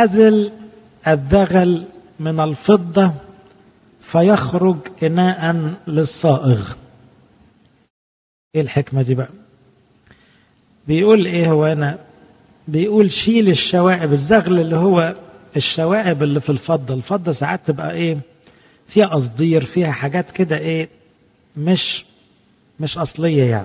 أزل الذغل من الفضة فيخرج إناء للصائغ إيه الحكمة دي بقى بيقول إيه هو أنا بيقول شيل الشوائب الزغل اللي هو الشوائب اللي في الفضة الفضة ساعات تبقى إيه فيها قصدير فيها حاجات كده إيه مش مش أصلية يعني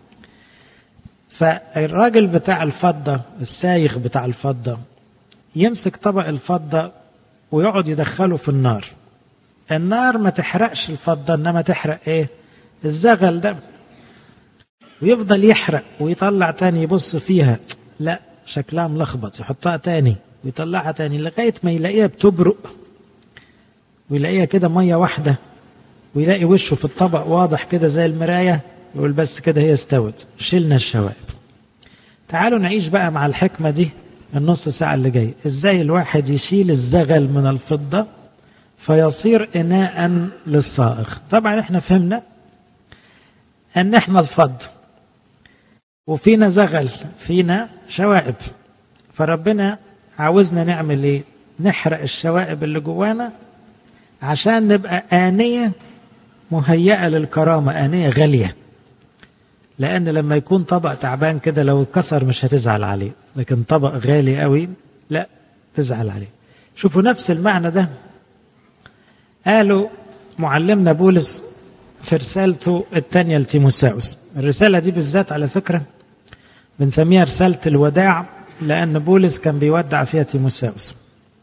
فالراجل بتاع الفضة السايغ بتاع الفضة يمسك طبق الفضة ويقعد يدخله في النار النار ما تحرقش الفضة إنما تحرق إيه الزغل ده ويفضل يحرق ويطلع تاني يبص فيها لا شكلها ملخبط يحطها تاني ويطلعها تاني لغاية ما يلاقيها بتبرق ويلاقيها كده مية واحدة ويلاقي وشه في الطبق واضح كده زي المراية يقول بس كده هي استوت شلنا الشوائب تعالوا نعيش بقى مع الحكمة دي النص ساعة اللي جاي ازاي الواحد يشيل الزغل من الفضة فيصير إناء للصائغ طبعا احنا فهمنا ان احنا الفض وفينا زغل فينا شوائب فربنا عاوزنا نعمل ايه نحرق الشوائب اللي جوانا عشان نبقى آنية مهيئة للكرامة آنية غالية لأن لما يكون طبق تعبان كده لو اتكسر مش هتزعل عليه لكن طبق غالي قوي لا تزعل عليه شوفوا نفس المعنى ده قالوا معلمنا بولس في رسالته الثانية لتيموساوس الرسالة دي بالذات على فكرة بنسميها رسالة الوداع لأن بولس كان بيودع فيها تيموساوس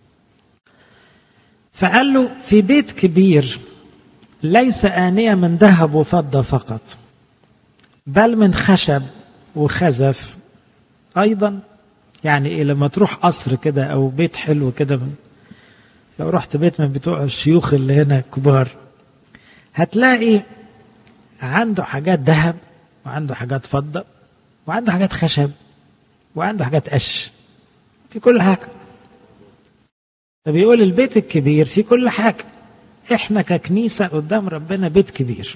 فقال له في بيت كبير ليس آنية من ذهب وفضة فقط بل من خشب وخزف أيضا يعني إيه لما تروح قصر كده أو بيت حلو كده لو رحت بيت من بتوع الشيوخ اللي هنا كبار هتلاقي عنده حاجات ذهب وعنده حاجات فضة وعنده حاجات خشب وعنده حاجات قش في كل حاجة فبيقول البيت الكبير في كل حاجة احنا ككنيسة قدام ربنا بيت كبير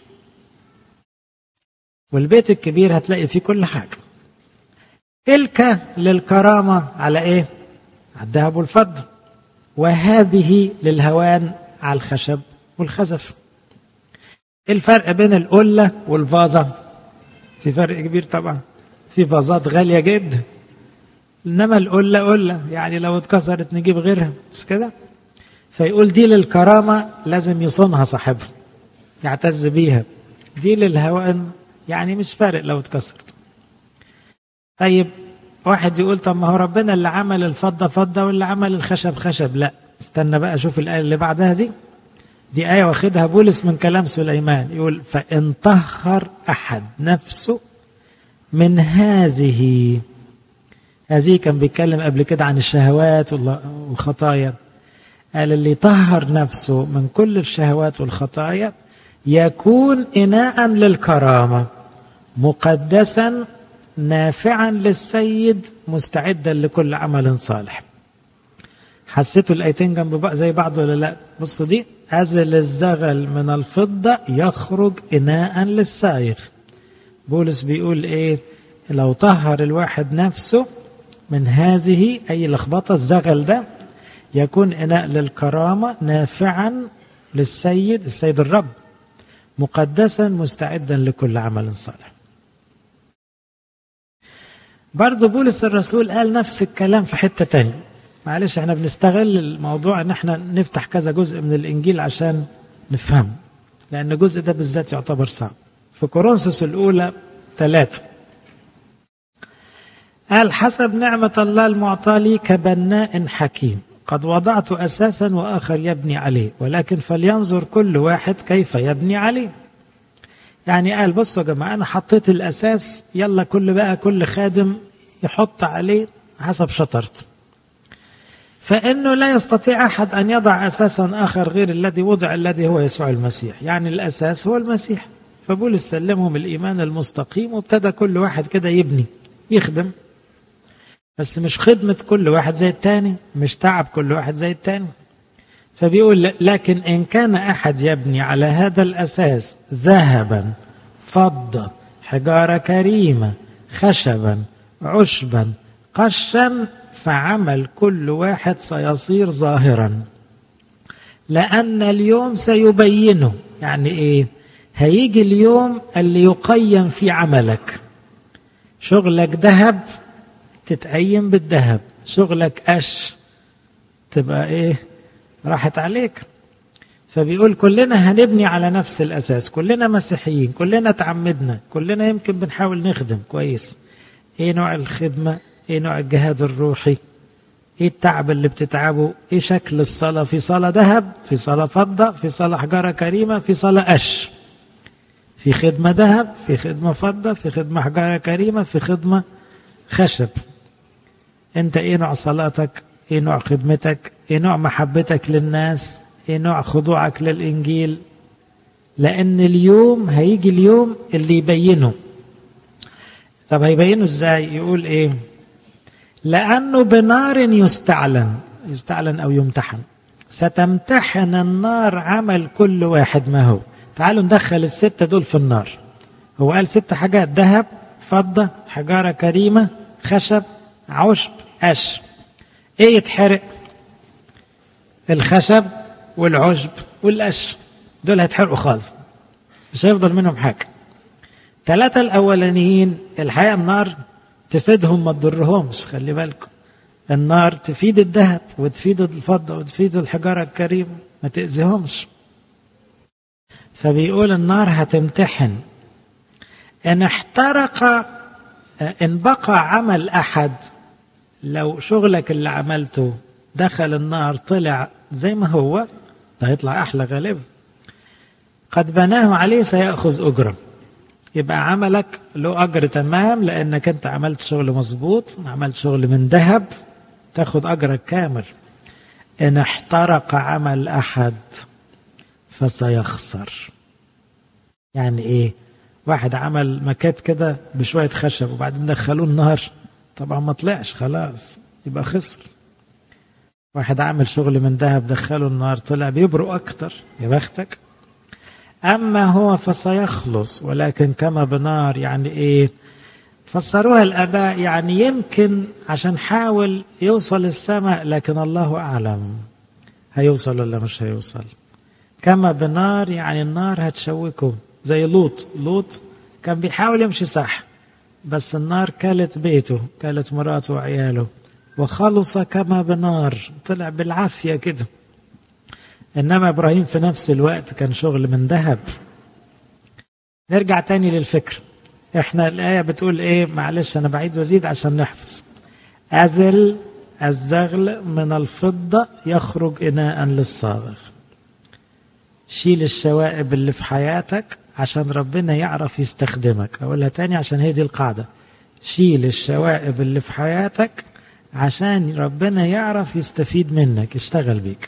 والبيت الكبير هتلاقي فيه كل حاجة تلك للكرامة على ايه على الذهب والفضة وهذه للهوان على الخشب والخزف ايه الفرق بين القلة والفازة في فرق كبير طبعا في فازات غالية جدا انما القلة قلة يعني لو اتكسرت نجيب غيرها مش كده فيقول دي للكرامة لازم يصونها صاحبها يعتز بيها دي للهوان يعني مش فارق لو اتكسرت طيب واحد يقول طب ما هو ربنا اللي عمل الفضة فضة واللي عمل الخشب خشب لا استنى بقى شوف الآية اللي بعدها دي دي آية واخدها بولس من كلام سليمان يقول فإن طهر أحد نفسه من هذه هذه كان بيتكلم قبل كده عن الشهوات والخطايا قال اللي طهر نفسه من كل الشهوات والخطايا يكون إناء للكرامة مقدسا نافعا للسيد مستعدا لكل عمل صالح حسيتوا الايتين جنب بعض زي بعض ولا لا بصوا دي أزل الزغل من الفضة يخرج إناء للسائغ بولس بيقول إيه لو طهر الواحد نفسه من هذه أي لخبطة الزغل ده يكون إناء للكرامة نافعا للسيد السيد الرب مقدسا مستعدا لكل عمل صالح برضه بولس الرسول قال نفس الكلام في حتة تانية معلش احنا بنستغل الموضوع ان احنا نفتح كذا جزء من الانجيل عشان نفهمه لان الجزء ده بالذات يعتبر صعب في كورنثوس الاولى ثلاثة قال حسب نعمة الله المعطاة لي كبناء حكيم قد وضعت أساسا وآخر يبني عليه ولكن فلينظر كل واحد كيف يبني عليه يعني قال بصوا يا جماعة أنا حطيت الأساس يلا كل بقى كل خادم يحط عليه حسب شطرته فإنه لا يستطيع أحد أن يضع أساسا آخر غير الذي وضع الذي هو يسوع المسيح يعني الأساس هو المسيح فبولس سلمهم الإيمان المستقيم وابتدى كل واحد كده يبني يخدم بس مش خدمة كل واحد زي التاني مش تعب كل واحد زي التاني فبيقول لكن إن كان أحد يبني على هذا الأساس ذهبا فضة حجارة كريمة خشبا عشبا قشا فعمل كل واحد سيصير ظاهرا لأن اليوم سيبينه يعني إيه هيجي اليوم اللي يقيم في عملك شغلك ذهب تتقيم بالذهب شغلك قش تبقى ايه راحت عليك فبيقول كلنا هنبني على نفس الاساس كلنا مسيحيين كلنا تعمدنا كلنا يمكن بنحاول نخدم كويس ايه نوع الخدمه ايه نوع الجهاد الروحي ايه التعب اللي بتتعبه ايه شكل الصلاه في صلاه ذهب في صلاه فضه في صلاه حجاره كريمه في صلاه قش في خدمه ذهب في خدمه فضه في خدمه حجاره كريمه في خدمه خشب انت ايه نوع صلاتك ايه نوع خدمتك ايه نوع محبتك للناس ايه نوع خضوعك للانجيل لان اليوم هيجي اليوم اللي يبينه طب هيبينه ازاي يقول ايه لانه بنار يستعلن يستعلن او يمتحن ستمتحن النار عمل كل واحد ما هو تعالوا ندخل الستة دول في النار هو قال ست حاجات ذهب فضة حجارة كريمة خشب عشب قش ايه يتحرق الخشب والعشب والقش دول هيتحرقوا خالص مش هيفضل منهم حاجة ثلاثة الأولانيين الحقيقة النار تفيدهم ما تضرهمش خلي بالكم النار تفيد الذهب وتفيد الفضة وتفيد الحجارة الكريمة ما تأذيهمش فبيقول النار هتمتحن إن احترق إن بقى عمل أحد لو شغلك اللي عملته دخل النار طلع زي ما هو ده هيطلع أحلى غالبا قد بناه عليه سيأخذ أجرة يبقى عملك له أجر تمام لأنك أنت عملت شغل مظبوط عملت شغل من ذهب تاخد أجرك كامل إن احترق عمل أحد فسيخسر يعني إيه واحد عمل مكات كده بشوية خشب وبعدين دخلوه النار طبعا ما طلعش خلاص يبقى خسر واحد عامل شغل من ذهب دخله النار طلع بيبرق أكتر يا بختك أما هو فسيخلص ولكن كما بنار يعني إيه فسروها الآباء يعني يمكن عشان حاول يوصل السماء لكن الله أعلم هيوصل ولا مش هيوصل كما بنار يعني النار هتشوكه زي لوط لوط كان بيحاول يمشي صح بس النار كلت بيته كلت مراته وعياله وخلص كما بنار طلع بالعافية كده إنما إبراهيم في نفس الوقت كان شغل من ذهب نرجع تاني للفكر احنا الآية بتقول ايه معلش أنا بعيد وزيد عشان نحفظ أزل الزغل من الفضة يخرج إناء للصاغ شيل الشوائب اللي في حياتك عشان ربنا يعرف يستخدمك أقولها تاني عشان هي دي القاعدة شيل الشوائب اللي في حياتك عشان ربنا يعرف يستفيد منك يشتغل بيك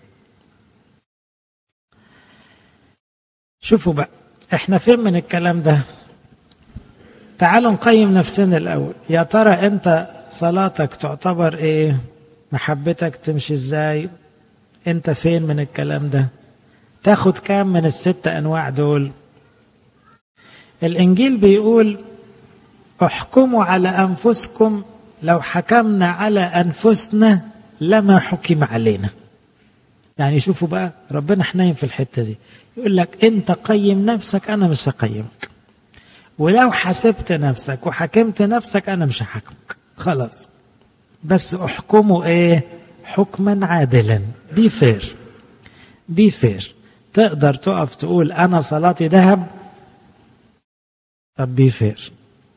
شوفوا بقى احنا فين من الكلام ده تعالوا نقيم نفسنا الاول يا ترى انت صلاتك تعتبر ايه محبتك تمشي ازاي انت فين من الكلام ده تاخد كام من الست انواع دول الانجيل بيقول احكموا على انفسكم لو حكمنا على انفسنا لما حكم علينا يعني شوفوا بقى ربنا حنين في الحته دي يقول لك انت قيم نفسك انا مش هقيمك ولو حسبت نفسك وحكمت نفسك انا مش هحكمك خلاص بس احكموا ايه حكما عادلا بي فير بي فير تقدر تقف تقول انا صلاتي ذهب طب بي فير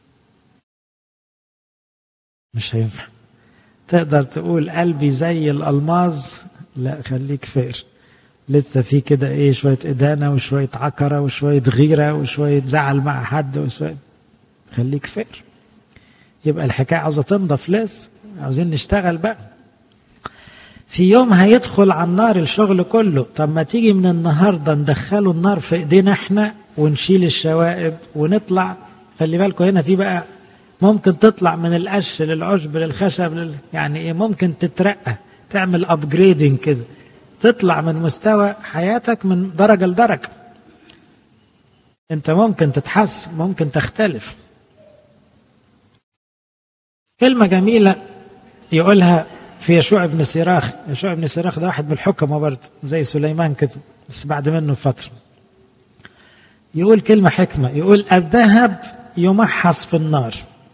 مش هينفع تقدر تقول قلبي زي الالماظ لا خليك فير لسه في كده ايه شويه ادانه وشويه عكره وشويه غيره وشويه زعل مع حد وشويه خليك فير يبقى الحكايه عاوزه تنضف لسه عاوزين نشتغل بقى في يوم هيدخل على النار الشغل كله طب ما تيجي من النهارده ندخله النار في ايدينا احنا ونشيل الشوائب ونطلع خلي بالكم هنا في بقى ممكن تطلع من القش للعشب للخشب لل... يعني ايه ممكن تترقى تعمل ابجريدنج كده تطلع من مستوى حياتك من درجه لدرجه انت ممكن تتحس ممكن تختلف كلمه جميله يقولها في يشوع بن سيراخ يشوع بن سيراخ ده واحد من الحكمة برضه زي سليمان كده بس بعد منه فترة يقول كلمة حكمة يقول الذهب يمحص في النار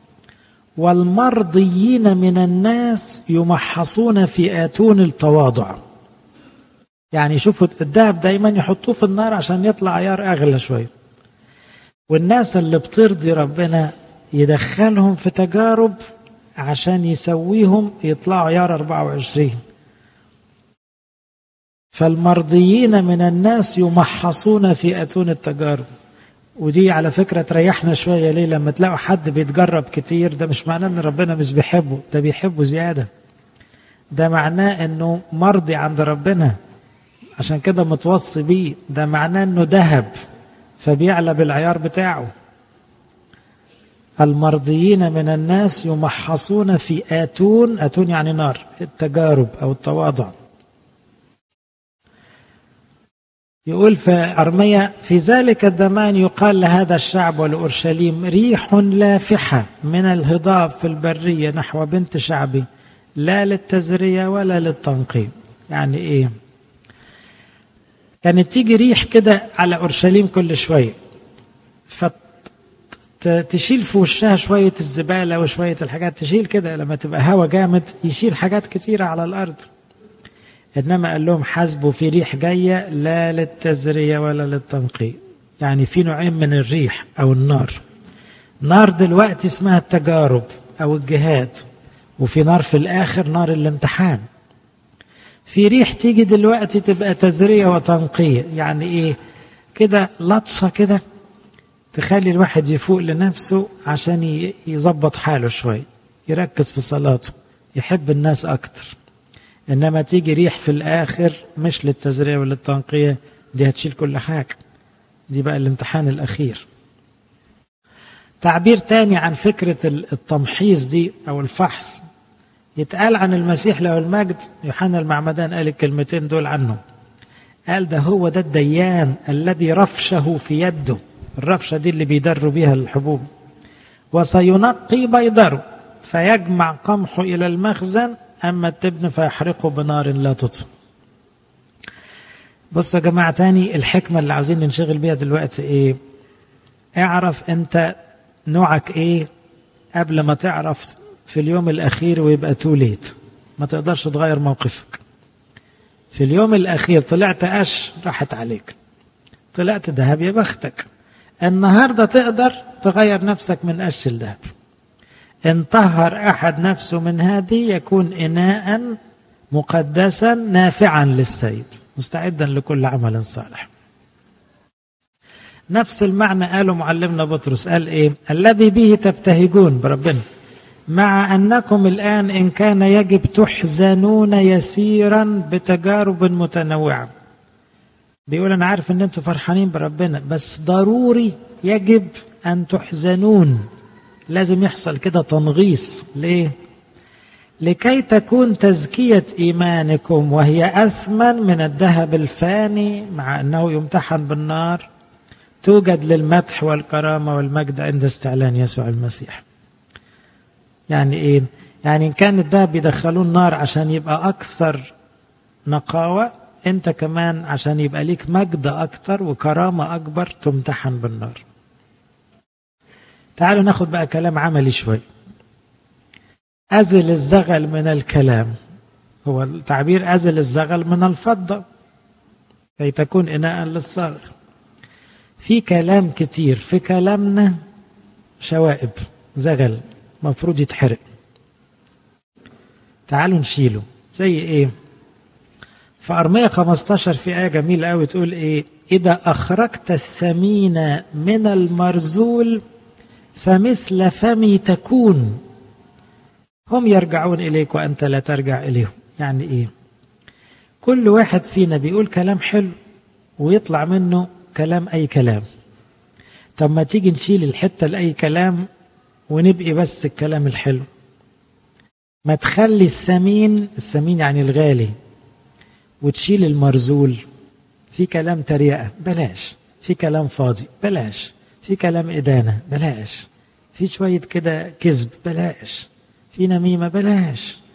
والمرضيين من الناس يمحصون في آتون التواضع يعني شوفوا الذهب دايما يحطوه في النار عشان يطلع عيار أغلى شوية والناس اللي بترضي ربنا يدخلهم في تجارب عشان يسويهم يطلعوا عيار 24 فالمرضيين من الناس يمحصون في أتون التجارب ودي على فكرة تريحنا شوية ليه لما تلاقوا حد بيتجرب كتير ده مش معناه ان ربنا مش بيحبه ده بيحبه زيادة ده معناه انه مرضي عند ربنا عشان كده متوصي بيه ده معناه انه ذهب فبيعلى بالعيار بتاعه المرضيين من الناس يمحصون في آتون آتون يعني نار التجارب أو التواضع يقول في أرمية في ذلك الزمان يقال لهذا الشعب ولأورشليم ريح لافحة من الهضاب في البرية نحو بنت شعبي لا للتزرية ولا للتنقيم يعني إيه كانت تيجي ريح كده على أورشليم كل شوية فتشيل في وشها شوية الزبالة وشوية الحاجات تشيل كده لما تبقى هوا جامد يشيل حاجات كتيرة على الأرض إنما قال لهم حاسبوا في ريح جاية لا للتزرية ولا للتنقية يعني في نوعين من الريح أو النار نار دلوقتي اسمها التجارب أو الجهاد وفي نار في الآخر نار الامتحان في ريح تيجي دلوقتي تبقى تزرية وتنقية يعني إيه كده لطشة كده تخلي الواحد يفوق لنفسه عشان يظبط حاله شوي يركز في صلاته يحب الناس أكتر إنما تيجي ريح في الآخر مش للتزرية وللتنقية دي هتشيل كل حاجة دي بقى الامتحان الأخير تعبير تاني عن فكرة التمحيص دي أو الفحص يتقال عن المسيح له المجد يوحنا المعمدان قال الكلمتين دول عنه قال ده هو ده الديان الذي رفشه في يده الرفشة دي اللي بيدروا بيها الحبوب وسينقي بيضره فيجمع قمحه إلى المخزن أما التبن فيحرقه بنار لا تطفئ بصوا يا جماعة تاني الحكمة اللي عاوزين ننشغل بيها دلوقتي ايه اعرف انت نوعك ايه قبل ما تعرف في اليوم الأخير ويبقى تو ليت ما تقدرش تغير موقفك في اليوم الأخير طلعت قش راحت عليك طلعت ذهب يا بختك النهاردة تقدر تغير نفسك من قش الذهب إن طهر أحد نفسه من هذه يكون إناء مقدسا نافعا للسيد مستعدا لكل عمل صالح نفس المعنى قاله معلمنا بطرس قال ايه الذي به تبتهجون بربنا مع انكم الان ان كان يجب تحزنون يسيرا بتجارب متنوعه بيقول انا عارف ان انتم فرحانين بربنا بس ضروري يجب ان تحزنون لازم يحصل كده تنغيص ليه لكي تكون تزكية إيمانكم وهي أثمن من الذهب الفاني مع أنه يمتحن بالنار توجد للمدح والكرامة والمجد عند استعلان يسوع المسيح يعني إيه؟ يعني إن كان الذهب بيدخلوه النار عشان يبقى أكثر نقاوة أنت كمان عشان يبقى ليك مجد أكثر وكرامة أكبر تمتحن بالنار تعالوا ناخد بقى كلام عملي شوي أزل الزغل من الكلام هو تعبير أزل الزغل من الفضة كي تكون إناء للصاغ في كلام كتير في كلامنا شوائب زغل مفروض يتحرق تعالوا نشيله زي ايه في أرمية 15 في آية جميلة قوي تقول ايه إذا أخرجت الثمين من المرزول فمثل فمي تكون هم يرجعون إليك وأنت لا ترجع إليهم يعني إيه كل واحد فينا بيقول كلام حلو ويطلع منه كلام أي كلام طب ما تيجي نشيل الحتة لأي كلام ونبقي بس الكلام الحلو ما تخلي الثمين الثمين يعني الغالي وتشيل المرزول في كلام تريقة بلاش في كلام فاضي بلاش في كلام إدانة بلاش في شوية كده كذب بلاش في نميمة بلاش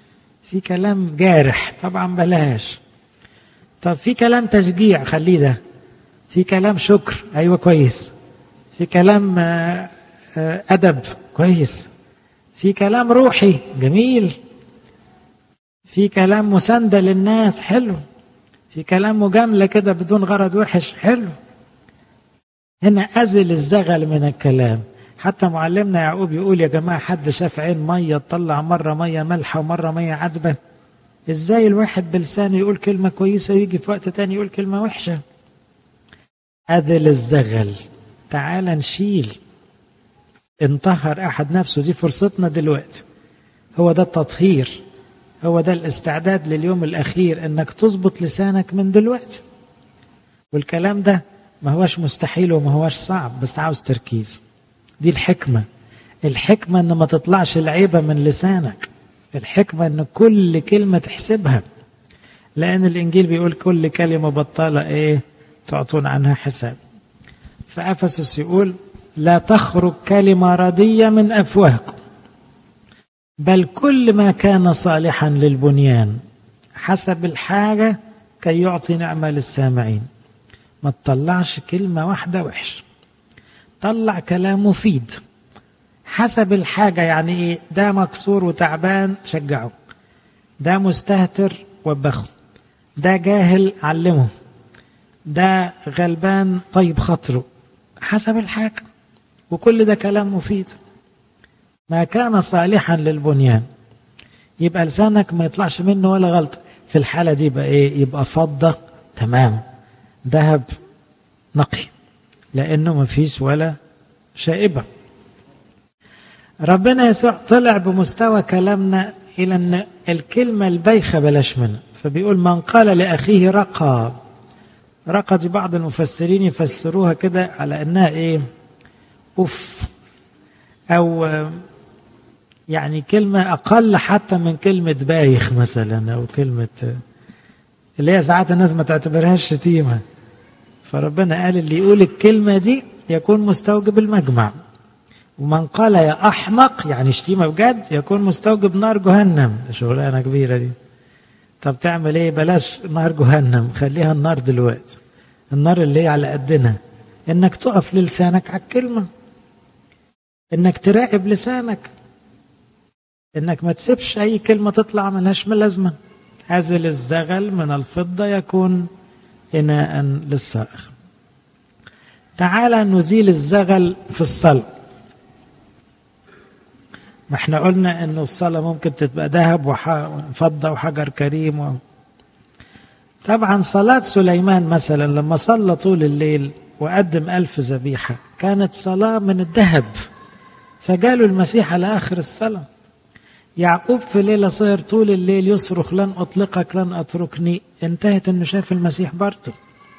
في كلام جارح طبعا بلاش طب في كلام تشجيع خليه ده في كلام شكر ايوه كويس في كلام ادب كويس في كلام روحي جميل في كلام مساندة للناس حلو في كلام مجاملة كده بدون غرض وحش حلو هنا أزل الزغل من الكلام حتى معلمنا يعقوب يقول يا جماعة حد شاف عين مية تطلع مرة مية مالحة ومرة مية عذبة ازاي الواحد بلسانه يقول كلمة كويسة ويجي في وقت تاني يقول كلمة وحشة أذل الزغل تعال نشيل انطهر أحد نفسه دي فرصتنا دلوقتي هو ده التطهير هو ده الاستعداد لليوم الأخير إنك تظبط لسانك من دلوقتي والكلام ده ما هوش مستحيل وما هوش صعب بس عاوز تركيز دي الحكمة الحكمة إن ما تطلعش العيبة من لسانك الحكمة إن كل كلمة تحسبها لأن الإنجيل بيقول كل كلمة بطالة إيه تعطون عنها حساب فأفسس يقول لا تخرج كلمة ردية من أفواهكم بل كل ما كان صالحا للبنيان حسب الحاجة كي يعطي نعمة للسامعين ما تطلعش كلمة واحدة وحش طلع كلام مفيد حسب الحاجة يعني إيه ده مكسور وتعبان شجعه ده مستهتر وبخه ده جاهل علمه ده غلبان طيب خاطره حسب الحاجة وكل ده كلام مفيد ما كان صالحا للبنيان يبقى لسانك ما يطلعش منه ولا غلط في الحالة دي يبقى ايه يبقى فضة تمام ذهب نقي لأنه ما فيش ولا شائبة ربنا يسوع طلع بمستوى كلامنا إلى أن الكلمة البايخة بلاش منها فبيقول من قال لأخيه رقى رقى دي بعض المفسرين يفسروها كده على أنها إيه أف أو يعني كلمة أقل حتى من كلمة بايخ مثلا أو كلمة اللي هي ساعات الناس ما تعتبرهاش شتيمة فربنا قال اللي يقول الكلمة دي يكون مستوجب المجمع ومن قال يا أحمق يعني شتيمة بجد يكون مستوجب نار جهنم ده شغلانة كبيرة دي طب تعمل ايه بلاش نار جهنم خليها النار دلوقتي النار اللي هي على قدنا انك تقف للسانك على الكلمة انك تراقب لسانك انك ما تسيبش اي كلمة تطلع ملهاش لازمة أزل الزغل من الفضة يكون إناء للصائغ تعال نزيل الزغل في الصلاة ما احنا قلنا انه الصلاة ممكن تبقى ذهب وفضة وحجر كريم و... طبعا صلاة سليمان مثلا لما صلى طول الليل وقدم ألف ذبيحة كانت صلاة من الذهب فجاله المسيح على آخر الصلاة يعقوب في ليلة صهر طول الليل يصرخ لن أطلقك لن أتركني انتهت أنه شاف المسيح برضه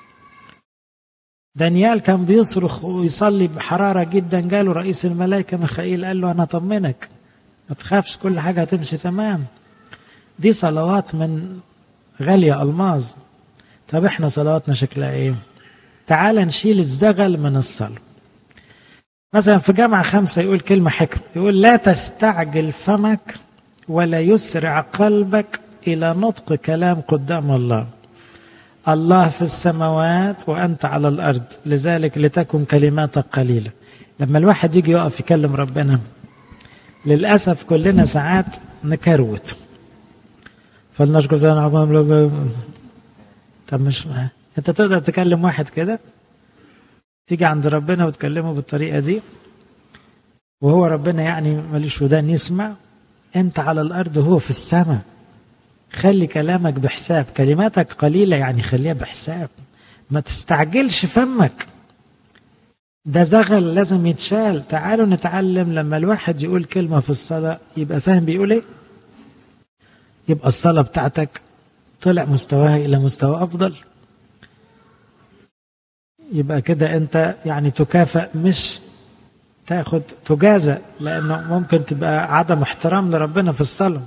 دانيال كان بيصرخ ويصلي بحرارة جدا جاله رئيس الملائكة ميخائيل قال له أنا أطمنك ما تخافش كل حاجة هتمشي تمام دي صلوات من غالية ألماظ طب احنا صلواتنا شكلها ايه تعال نشيل الزغل من الصلاة مثلا في جامعة خمسة يقول كلمة حكمة يقول لا تستعجل فمك ولا يسرع قلبك إلى نطق كلام قدام الله الله في السماوات وأنت على الأرض لذلك لتكن كلماتك قليلة لما الواحد يجي يقف يكلم ربنا للأسف كلنا ساعات نكروت فلنشكر زي طب مش انت تقدر تكلم واحد كده تيجي عند ربنا وتكلمه بالطريقة دي وهو ربنا يعني ماليش ودان يسمع انت على الارض وهو في السماء خلي كلامك بحساب كلماتك قليلة يعني خليها بحساب ما تستعجلش فمك ده زغل لازم يتشال تعالوا نتعلم لما الواحد يقول كلمة في الصلاة يبقى فاهم بيقول ايه يبقى الصلاة بتاعتك طلع مستواها إلى مستوى أفضل يبقى كده أنت يعني تكافئ مش تاخد تجازى لأنه ممكن تبقى عدم احترام لربنا في الصلاة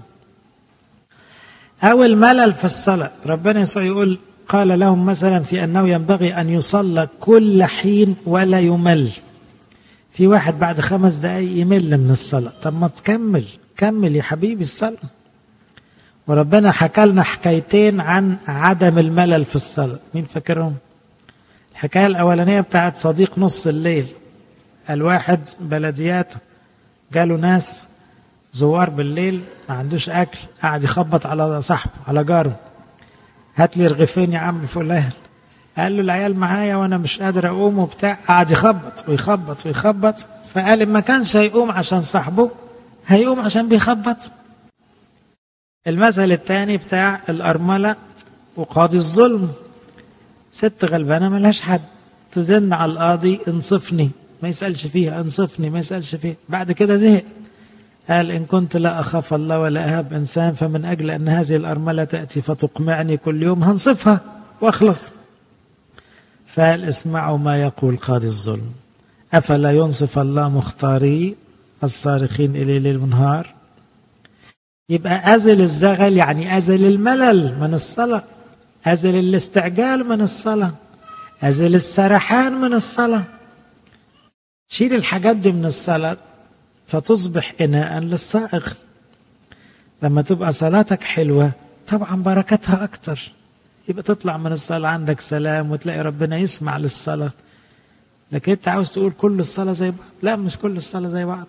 أو الملل في الصلاة ربنا يسوع يقول قال لهم مثلا في أنه ينبغي أن يصلى كل حين ولا يمل في واحد بعد خمس دقايق يمل من الصلاة طب ما تكمل كمل يا حبيبي الصلاة وربنا حكى لنا حكايتين عن عدم الملل في الصلاة مين فاكرهم الحكاية الأولانية بتاعت صديق نص الليل الواحد بلديات جاله ناس زوار بالليل ما عندوش أكل قاعد يخبط على صاحبه على جاره هات لي رغيفين يا عم فلان قال له العيال معايا وانا مش قادر اقوم وبتاع قعد يخبط ويخبط ويخبط فقال ما كانش هيقوم عشان صاحبه هيقوم عشان بيخبط المثل الثاني بتاع الأرملة وقاضي الظلم ست غلبانة ملهاش حد تزن على القاضي انصفني ما يسألش فيها انصفني ما يسألش فيها بعد كده زهق قال إن كنت لا أخاف الله ولا أهاب إنسان فمن أجل أن هذه الأرملة تأتي فتقمعني كل يوم هنصفها وأخلص فقال اسمعوا ما يقول قاضي الظلم أفلا ينصف الله مختاري الصارخين إليه ليل ونهار يبقى أزل الزغل يعني أزل الملل من الصلاة أزل الاستعجال من الصلاة أزل السرحان من الصلاة شيل الحاجات دي من الصلاة فتصبح إناء للصائغ لما تبقى صلاتك حلوة طبعا بركتها أكتر يبقى تطلع من الصلاة عندك سلام وتلاقي ربنا يسمع للصلاة لكن انت عاوز تقول كل الصلاة زي بعض لا مش كل الصلاة زي بعض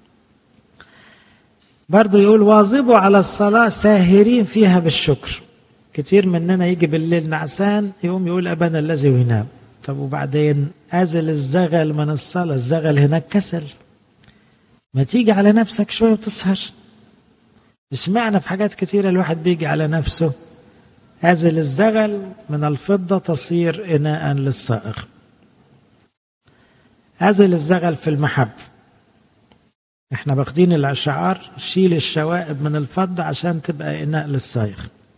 برضه يقول واظبوا على الصلاة ساهرين فيها بالشكر كتير مننا يجي بالليل نعسان يقوم يقول أبانا الذي وينام طب وبعدين أزل الزغل من الصلاة الزغل هناك كسل ما تيجي على نفسك شوية وتسهر اشمعنى في حاجات كتيرة الواحد بيجي على نفسه أزل الزغل من الفضة تصير إناء للصائغ أزل الزغل في المحب احنا باخدين الاشعار شيل الشوائب من الفضة عشان تبقى إناء للصايغ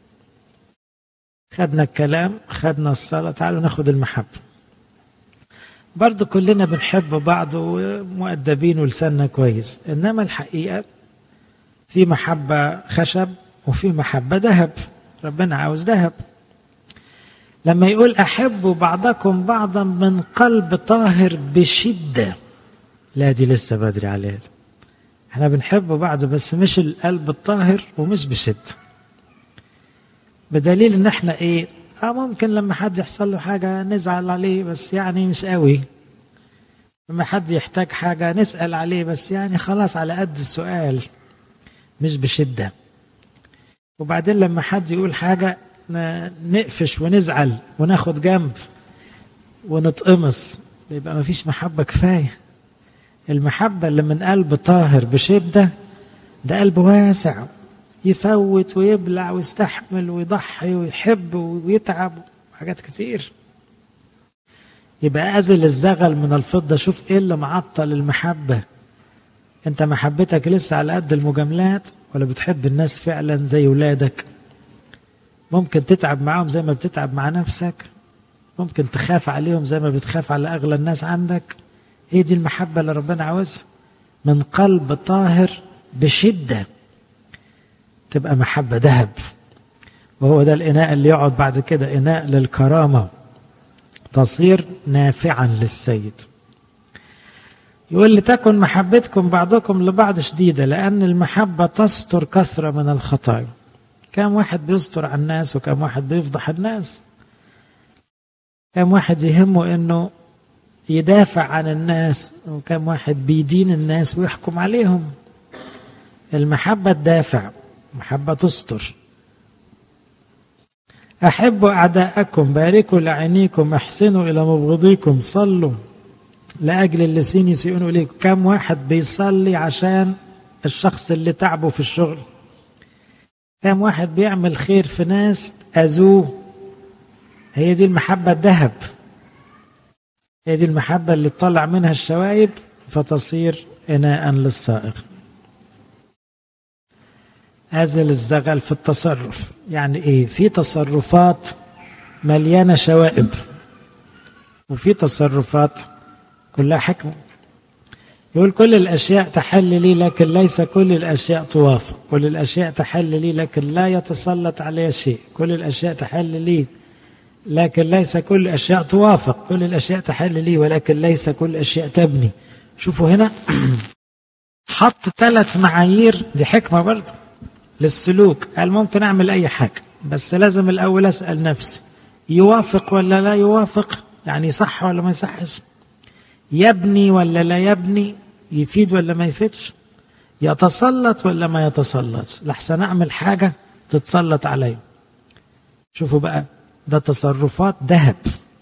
خدنا الكلام خدنا الصلاة تعالوا ناخد المحبة برضو كلنا بنحب بعض ومؤدبين ولساننا كويس إنما الحقيقة في محبة خشب وفي محبة ذهب ربنا عاوز ذهب لما يقول أحبوا بعضكم بعضا من قلب طاهر بشدة لا دي لسه بدري عليها احنا بنحب بعض بس مش القلب الطاهر ومش بشدة بدليل ان احنا ايه اه ممكن لما حد يحصل له حاجة نزعل عليه بس يعني مش قوي لما حد يحتاج حاجة نسأل عليه بس يعني خلاص على قد السؤال مش بشدة وبعدين لما حد يقول حاجة نقفش ونزعل وناخد جنب ونتقمص يبقى ما فيش محبة كفاية المحبة اللي من قلب طاهر بشدة ده قلب واسع يفوت ويبلع ويستحمل ويضحي ويحب ويتعب حاجات كتير يبقى أزل الزغل من الفضة شوف ايه اللي معطل المحبة انت محبتك لسه على قد المجاملات ولا بتحب الناس فعلا زي ولادك ممكن تتعب معاهم زي ما بتتعب مع نفسك ممكن تخاف عليهم زي ما بتخاف على أغلى الناس عندك هي دي المحبة اللي ربنا عاوزها من قلب طاهر بشدة تبقى محبة ذهب وهو ده الإناء اللي يقعد بعد كده إناء للكرامة تصير نافعا للسيد يقول لتكن محبتكم بعضكم لبعض شديدة لأن المحبة تستر كثرة من الخطايا كم واحد بيستر على الناس وكم واحد بيفضح الناس كم واحد يهمه انه يدافع عن الناس وكم واحد بيدين الناس ويحكم عليهم المحبة تدافع محبة تستر أحبوا أعداءكم باركوا لعينيكم احسنوا إلى مبغضيكم صلوا لأجل الذين يسيئون إليكم كم واحد بيصلي عشان الشخص اللي تعبه في الشغل كم واحد بيعمل خير في ناس أذوه هي دي المحبة الذهب هي دي المحبة اللي تطلع منها الشوائب فتصير إناء للصائغ أزل الزغل في التصرف يعني إيه في تصرفات مليانة شوائب وفي تصرفات كلها حكمة يقول كل الأشياء تحل لي لكن ليس كل الأشياء توافق كل الأشياء تحل لي لكن لا يتسلط عليها شيء كل الأشياء تحل لي لكن ليس كل الأشياء توافق كل الأشياء تحل لي ولكن ليس كل الأشياء تبني شوفوا هنا حط ثلاث معايير دي حكمة برضه للسلوك قال ممكن أعمل أي حاجة بس لازم الأول أسأل نفسي يوافق ولا لا يوافق يعني صح ولا ما يصحش يبني ولا لا يبني يفيد ولا ما يفيدش يتسلط ولا ما يتسلطش لحسن أعمل حاجة تتسلط عليا شوفوا بقى ده تصرفات ذهب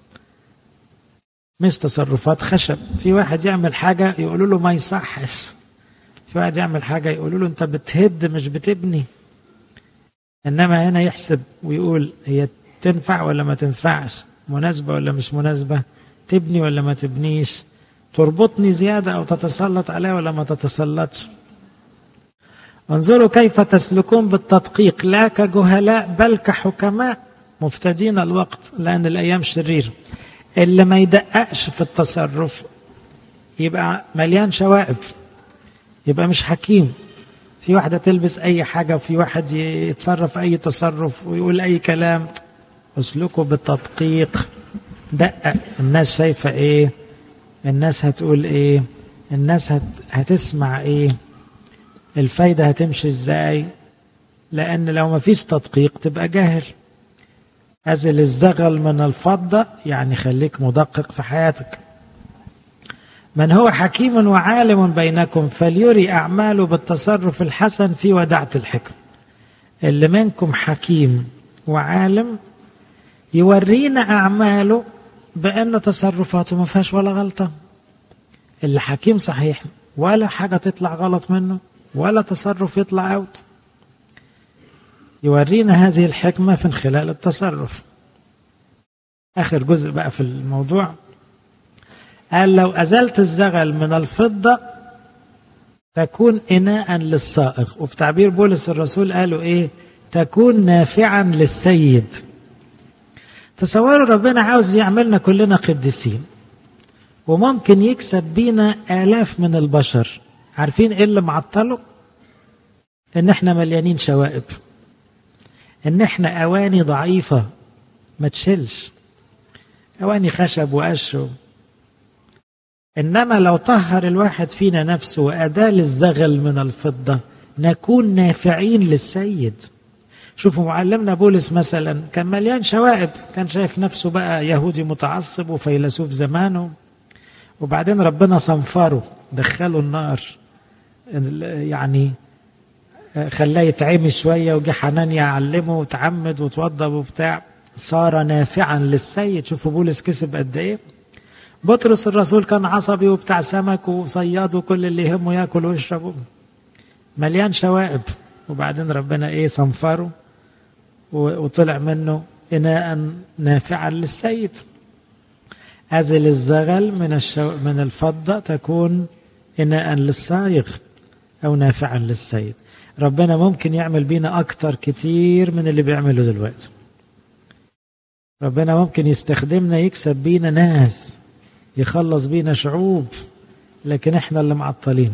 مش تصرفات خشب في واحد يعمل حاجة يقولوا له ما يصحش في واحد يعمل حاجة يقولوا له أنت بتهد مش بتبني إنما هنا يحسب ويقول هي تنفع ولا ما تنفعش مناسبة ولا مش مناسبة تبني ولا ما تبنيش تربطني زيادة أو تتسلط عليها ولا ما تتسلطش انظروا كيف تسلكون بالتدقيق لا كجهلاء بل كحكماء مفتدين الوقت لأن الأيام شريرة اللي ما يدققش في التصرف يبقى مليان شوائب يبقى مش حكيم في واحدة تلبس أي حاجة وفي واحد يتصرف أي تصرف ويقول أي كلام اسلكوا بالتدقيق دقق الناس شايفة إيه الناس هتقول إيه الناس هت... هتسمع إيه الفايدة هتمشي إزاي لأن لو ما فيش تدقيق تبقى جاهل أزل الزغل من الفضة يعني خليك مدقق في حياتك من هو حكيم وعالم بينكم فليري أعماله بالتصرف الحسن في ودعة الحكم اللي منكم حكيم وعالم يورينا أعماله بأن تصرفاته ما فيهاش ولا غلطة اللي حكيم صحيح ولا حاجة تطلع غلط منه ولا تصرف يطلع أوت يورينا هذه الحكمة من خلال التصرف آخر جزء بقى في الموضوع قال لو أزلت الزغل من الفضة تكون إناء للصائغ وفي تعبير بولس الرسول قالوا إيه تكون نافعا للسيد تصوروا ربنا عاوز يعملنا كلنا قديسين وممكن يكسب بينا آلاف من البشر عارفين إيه اللي معطله إن إحنا مليانين شوائب إن إحنا أواني ضعيفة ما تشيلش أواني خشب وقش إنما لو طهر الواحد فينا نفسه وأدال الزغل من الفضة نكون نافعين للسيد شوفوا معلمنا بولس مثلا كان مليان شوائب كان شايف نفسه بقى يهودي متعصب وفيلسوف زمانه وبعدين ربنا صنفره دخله النار يعني خلاه يتعمي شوية وجه حنان يعلمه وتعمد وتوضب وبتاع صار نافعا للسيد شوفوا بولس كسب قد ايه بطرس الرسول كان عصبي وبتاع سمك وصياد وكل اللي يهمه ياكل ويشرب مليان شوائب وبعدين ربنا ايه صنفره وطلع منه إناء نافعا للسيد أزل الزغل من الشو... من الفضة تكون إناء للصايغ أو نافعا للسيد ربنا ممكن يعمل بينا أكتر كتير من اللي بيعمله دلوقتي ربنا ممكن يستخدمنا يكسب بينا ناس يخلص بينا شعوب لكن احنا اللي معطلينه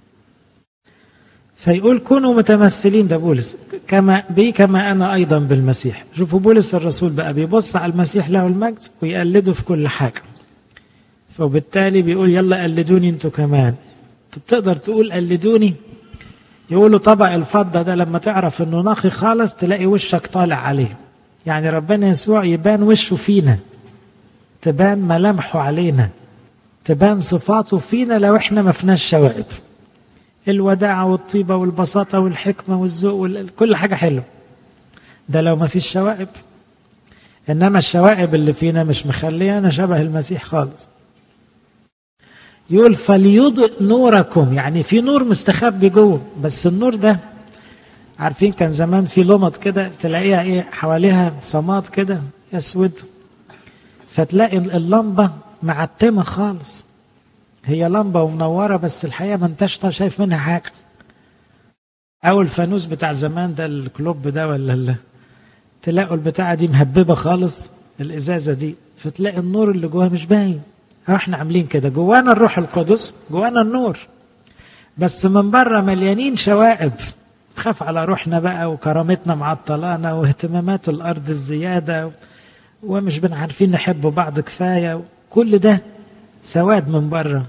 فيقول كونوا متمثلين ده بولس كما بي كما انا ايضا بالمسيح شوفوا بولس الرسول بقى بيبص على المسيح له المجد ويقلده في كل حاجه فبالتالي بيقول يلا قلدوني انتوا كمان طب تقدر تقول قلدوني يقولوا طبق الفضة ده لما تعرف انه نقي خالص تلاقي وشك طالع عليه يعني ربنا يسوع يبان وشه فينا تبان ملامحه علينا تبان صفاته فينا لو احنا ما فيناش شوائب الوداعة والطيبة والبساطة والحكمة والذوق وال... كل حاجة حلوة ده لو ما فيش شوائب إنما الشوائب اللي فينا مش مخليانا شبه المسيح خالص يقول فليضئ نوركم يعني في نور مستخبي جوه بس النور ده عارفين كان زمان في لمط كده تلاقيها ايه حواليها صمات كده اسود فتلاقي اللمبه معتمه خالص هي لمبه ومنوره بس الحقيقه ما انتش شايف منها حاجه او الفانوس بتاع زمان ده الكلوب ده ولا ال... تلاقوا البتاعه دي مهببه خالص الازازه دي فتلاقي النور اللي جواها مش باين احنا عاملين كده جوانا الروح القدس جوانا النور بس من بره مليانين شوائب خاف على روحنا بقى وكرامتنا معطلانا واهتمامات الارض الزياده ومش بنعرفين نحب بعض كفايه كل ده سواد من بره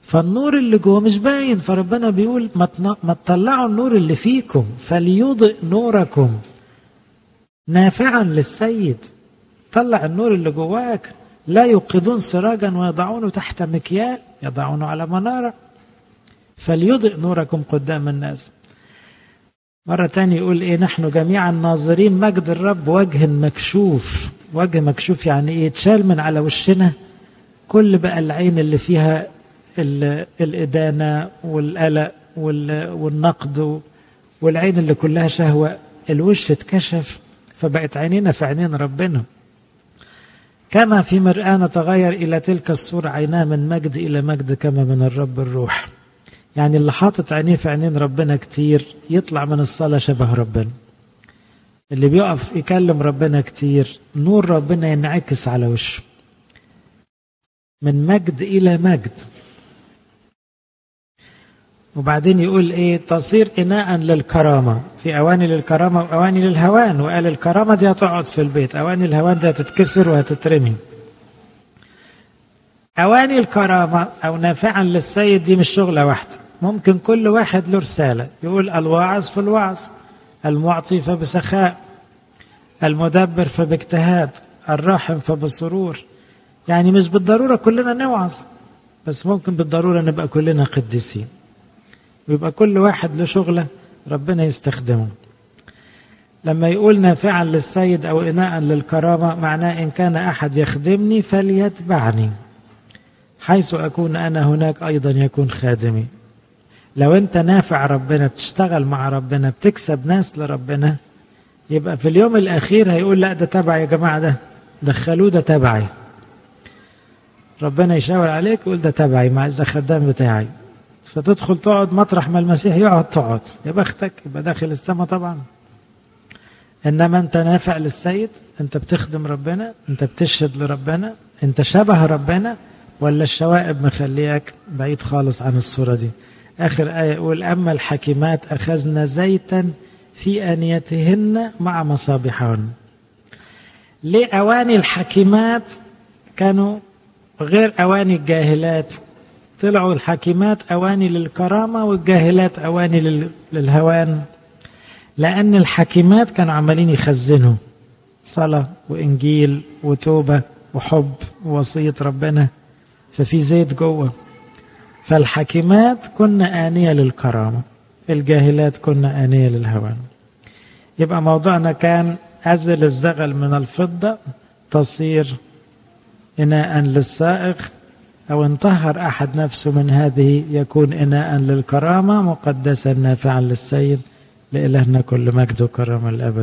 فالنور اللي جوه مش باين فربنا بيقول ما, ما تطلعوا النور اللي فيكم فليضئ نوركم نافعا للسيد طلع النور اللي جواك لا يوقدون سراجا ويضعونه تحت مكيال يضعونه على منارة فليضئ نوركم قدام الناس مرة تانية يقول إيه نحن جميعا ناظرين مجد الرب وجه مكشوف وجه مكشوف يعني إيه اتشال من على وشنا كل بقى العين اللي فيها الإدانة والقلق والنقد والعين اللي كلها شهوة الوش اتكشف فبقت عينينا في عينين ربنا كما في مرآة نتغير إلى تلك الصورة عيناه من مجد إلى مجد كما من الرب الروح يعني اللي حاطط عينيه في عينين ربنا كتير يطلع من الصلاة شبه ربنا اللي بيقف يكلم ربنا كتير نور ربنا ينعكس على وشه من مجد إلى مجد وبعدين يقول ايه تصير اناء للكرامه في اواني للكرامه واواني للهوان وقال الكرامه دي هتقعد في البيت اواني الهوان دي هتتكسر وهتترمي اواني الكرامه او نافعا للسيد دي مش شغله واحده ممكن كل واحد له رساله يقول الواعظ في الوعظ المعطي فبسخاء المدبر فباجتهاد الراحم فبسرور يعني مش بالضروره كلنا نوعظ بس ممكن بالضروره نبقى كلنا قديسين ويبقى كل واحد له شغله ربنا يستخدمه لما يقول نافعا للسيد او اناء للكرامه معناه ان كان احد يخدمني فليتبعني حيث اكون انا هناك ايضا يكون خادمي لو انت نافع ربنا بتشتغل مع ربنا بتكسب ناس لربنا يبقى في اليوم الاخير هيقول لا ده تبعي يا جماعه ده دخلوه ده تبعي ربنا يشاور عليك يقول ده تبعي مع ده خدام بتاعي فتدخل تقعد مطرح ما المسيح يقعد تقعد يا بختك يبقى داخل السماء طبعا انما انت نافع للسيد انت بتخدم ربنا انت بتشهد لربنا انت شبه ربنا ولا الشوائب مخليك بعيد خالص عن الصوره دي اخر ايه يقول اما الحكيمات اخذنا زيتا في انيتهن مع مصابيحهن ليه اواني الحكيمات كانوا غير اواني الجاهلات طلعوا الحكيمات أواني للكرامة والجاهلات أواني للهوان لأن الحكيمات كانوا عمالين يخزنوا صلاة وإنجيل وتوبة وحب ووصية ربنا ففي زيت جوه فالحكيمات كنا آنية للكرامة الجاهلات كنا آنية للهوان يبقى موضوعنا كان أزل الزغل من الفضة تصير إناء للسائق أو انطهر أحد نفسه من هذه يكون إناء للكرامة مقدسا نافعا للسيد لإلهنا كل مجد وكرم الأبد